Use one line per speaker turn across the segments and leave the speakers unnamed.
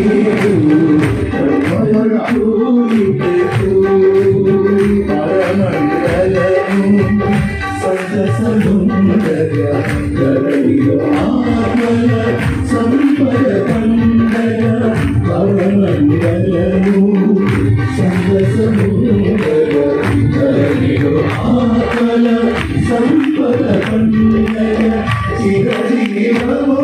సంపద పండగ చిరజీవము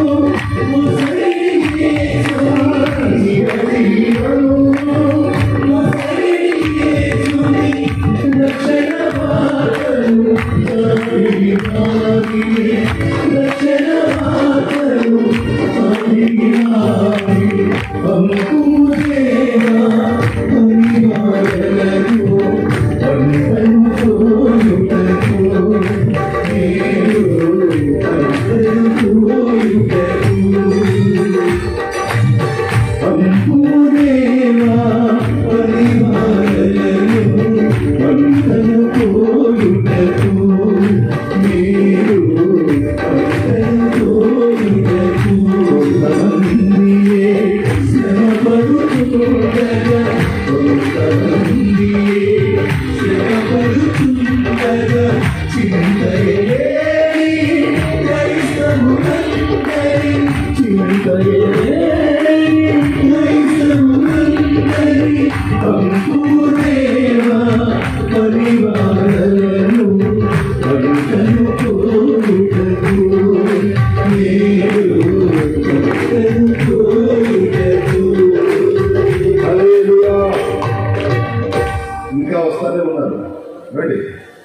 హల్లెలూయా. ఇంకా వస్తానే ఉన్నారు రండి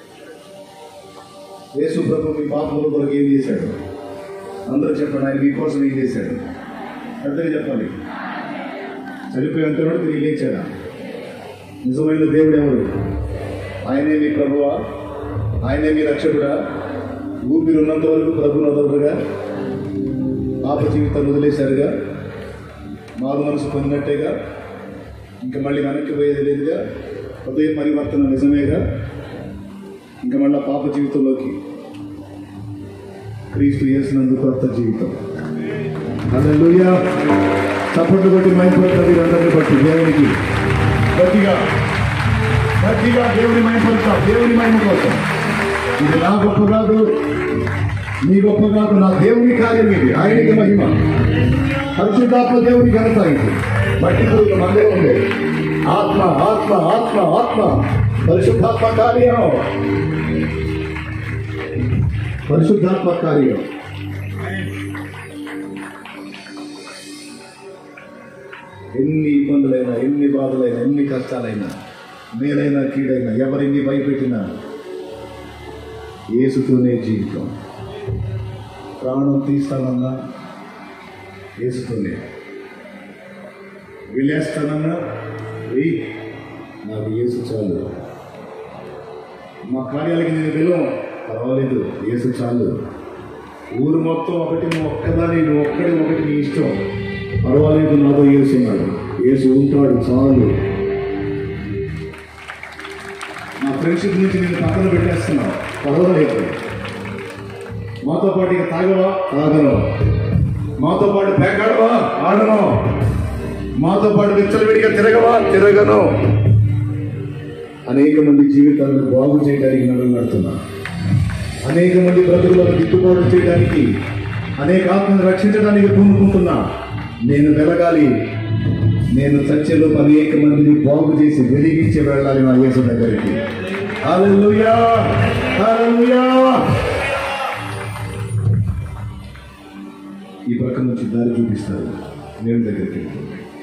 యేసు ప్రభు మీ పాపముల కొరకు ఏం చేశాడు అందరూ చెప్పండి ఆయన మీకోసం ఏం చేశాడు పెద్దగా చెప్పాలి చనిపోయి అంటున్నాడు తిరిగి లేచాడా నిజమైన దేవుడు ఎవరు ఆయనే మీ ప్రభువా ఆయనే మీ రక్షకుడా ఊపిరి ఉన్నంత వరకు ప్రభుని వదలరుగా పాప జీవితం వదిలేశారుగా మారు మనసు పొందినట్టేగా ఇంకా మళ్ళీ వెనక్కి పోయేది లేదుగా హృదయ పరివర్తన నిజమేగా ఇంకా మళ్ళీ పాప జీవితంలోకి క్రీస్తు చేసినందుకు కొత్త జీవితం హల్లెలూయా చప్పట్లు బట్టి మైపడుతుంది అందరిని బట్టి దేవునికి గట్టిగా గట్టిగా దేవుని మైపడతాం దేవుని మహిమ కోసం ఇది నా గొప్ప కాదు నీ గొప్ప కాదు నా దేవుని కార్యం ఇది ఆయనకి మహిమ పరిశుద్ధాత్మ దేవుని ఘనత ఇది మట్టి పురుగుల మందే ఉంది ఆత్మ ఆత్మ ఆత్మ ఆత్మ పరిశుద్ధాత్మ కార్యం పరిశుద్ధాత్మ కార్యం ఎన్ని ఇబ్బందులైనా ఎన్ని బాధలైనా ఎన్ని కష్టాలైనా మేలైనా కీడైనా ఎవరిని భయపెట్టినా ఏసుతోనే జీవితం ప్రాణం తీస్తానన్నా ఏసుతోనే వెళ్ళేస్తానన్నా వెయ్యి నాకు ఏసు చాలు మా కార్యాలకి నేను వెళ్ళాం పర్వాలేదు ఏసు చాలు ఊరు మొత్తం ఒకటి నువ్వు ఒక్కదాని నువ్వు ఒక్కడి ఒకటి నీ ఇష్టం పర్వాలేదు నాతో ఏసున్నాడు ఏసు ఉంటాడు చాలు నా ఫ్రెండ్షిప్ నుంచి నేను పక్కన పెట్టేస్తున్నావు పర్వాలేదు మాతో పాటు ఇక తాగవా తాగను మాతో పాటు పేకాడవా ఆడను మాతో పాటు విచ్చలవిడిగా తిరగవా తిరగను అనేక మంది జీవితాలను బాగు చేయడానికి నడుము నడుతున్నా అనేక మంది బ్రతుకులను దిక్కుబాటు చేయడానికి అనేక ఆత్మను రక్షించడానికి పూనుకుంటున్నా నేను వెలగాలి నేను చర్చలో అనేక మందిని బాగు చేసి వెలిగించి వెళ్ళాలి నా యేసు దగ్గరికి హల్లెలూయా హల్లెలూయా ఈ పక్క నుంచి దారి చూపిస్తారు నేను దగ్గరికి వెళ్తుంది